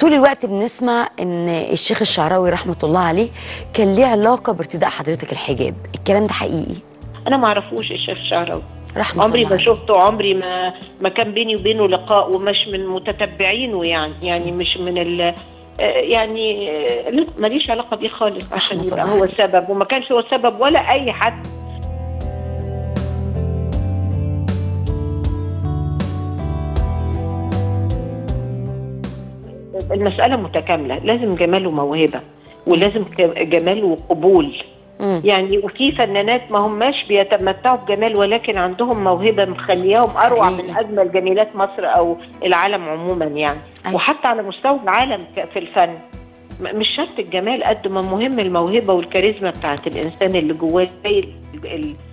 طول الوقت بنسمع ان الشيخ الشعراوي رحمه الله عليه كان ليه علاقه بارتداء حضرتك الحجاب الكلام ده حقيقي انا ما اعرفوش الشيخ الشعراوي رحمه عمري الله ما عليه. شفته عمري ما ما كان بيني وبينه لقاء ومش من متتبعينه يعني يعني مش من ال آه، يعني آه، لا ماليش علاقه بيه خالص عشان رحمة يبقى الله هو عليه. السبب وما كانش هو السبب ولا اي حد المسألة متكاملة لازم جمال وموهبة ولازم ك- جمال وقبول مم. يعني وفي فنانات ما هماش بيتمتعوا بجمال ولكن عندهم موهبه مخلياهم اروع حقيقي. من اجمل جميلات مصر او العالم عموما يعني أيوة. وحتى على مستوى العالم ك- في الفن م- مش شرط الجمال قد ما مهم الموهبه والكاريزما بتاعت الانسان اللي جواه زي ال- ال-